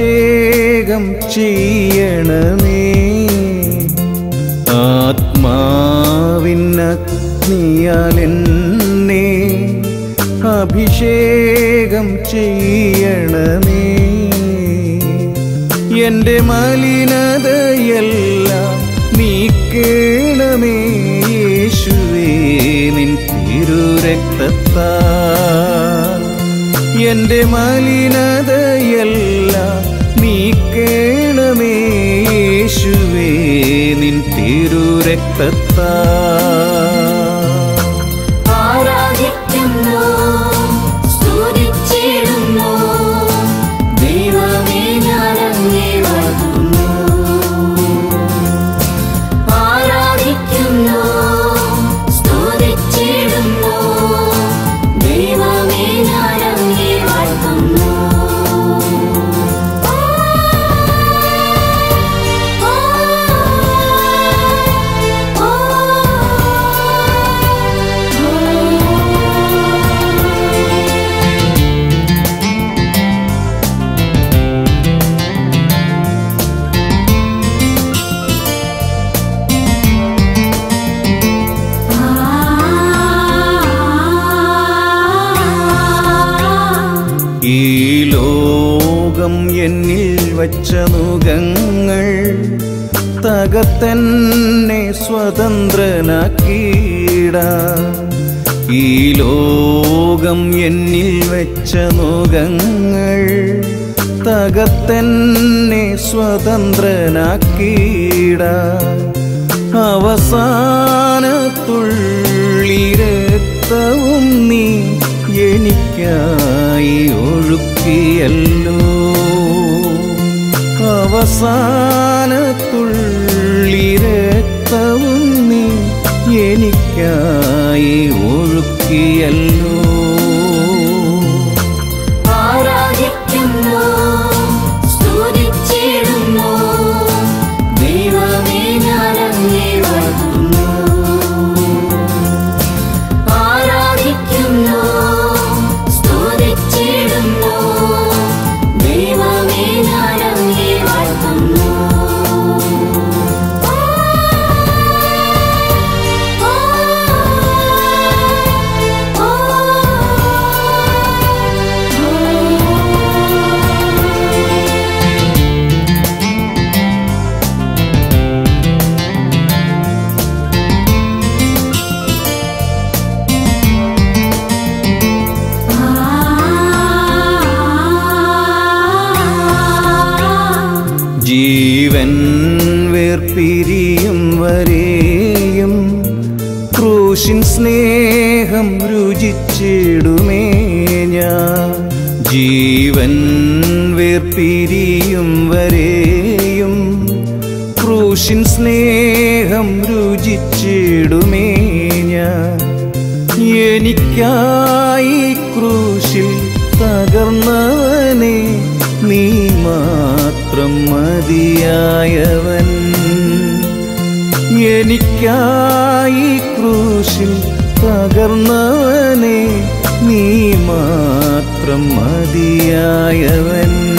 അഭിഷേകം ചെയ്യണമേ ആത്മാവിനഗ്നിയാൽ എന്നെ അഭിഷേകം ചെയ്യണമേ എന്റെ മലിനതയെല്ലാം നീക്കേണമേ യേശുവേ നിൻ തിരുരക്തത്താ എന്റെ മലിനതയെല്ലാം നീക്കേണമേ യേശുവേ നിൻ തിരുരക്തത്താ ആരാധിക്കുന്നു സ്തുതിച്ചിടുന്നു ദൈവമേ ഞാൻ അങ്ങേ വാഴ്ത്തുന്നു ആരാധിക്കുന്നു സ്തുതിച്ചിടുന്നു ദൈവമേ ഞാൻ അങ്ങേ വാഴ്ത്തുന്നു ഈ ലോകം എന്നിൽ വച്ച മുഖങ്ങൾ തകത്തന്നെ സ്വതന്ത്രനാക്കീട ഈ ലോകം എന്നിൽ വെച്ച മുഖങ്ങൾ തകത്തന്നെ സ്വതന്ത്രനാക്കീട അവസാനത്തുള്ളി രക്തവും നീ എനിക്കായി ഒഴുക്കിയല്ലോ അവസാനത്തുള്ളി രക്തവും നീ എനിക്കായി ഒഴുക്കിയല്ലോ ആരാധിക്കുന്നു സ്തുതിച്ചിടുന്നു ദൈവമേ ഞാൻ അങ്ങേ വാഴ്ത്തുന്നു ആരാധിക്കുന്നു സ്തുതിച്ചിടുന്നു ദൈവമേ ഞാൻ അങ്ങേ വാഴ്ത്തുന്നു ജീവൻ വേർപിരിയും വരെയും ക്രൂശിൻ സ്നേഹം രുചിച്ചിടുമേ ഞാൻ ജീവൻ വേർപിരിയും വരെയും ക്രൂശിൻ സ്നേഹം രുചിച്ചിടുമേ ഞാൻ എനിക്കായി ക്രൂശിൽ തകർന്നവനെ നീ മാത്രം മതിയായവൻ എനിക്കായി ക്രൂശിൽ തകർന്നവനെ നീ മാത്രം മതിയായവൻ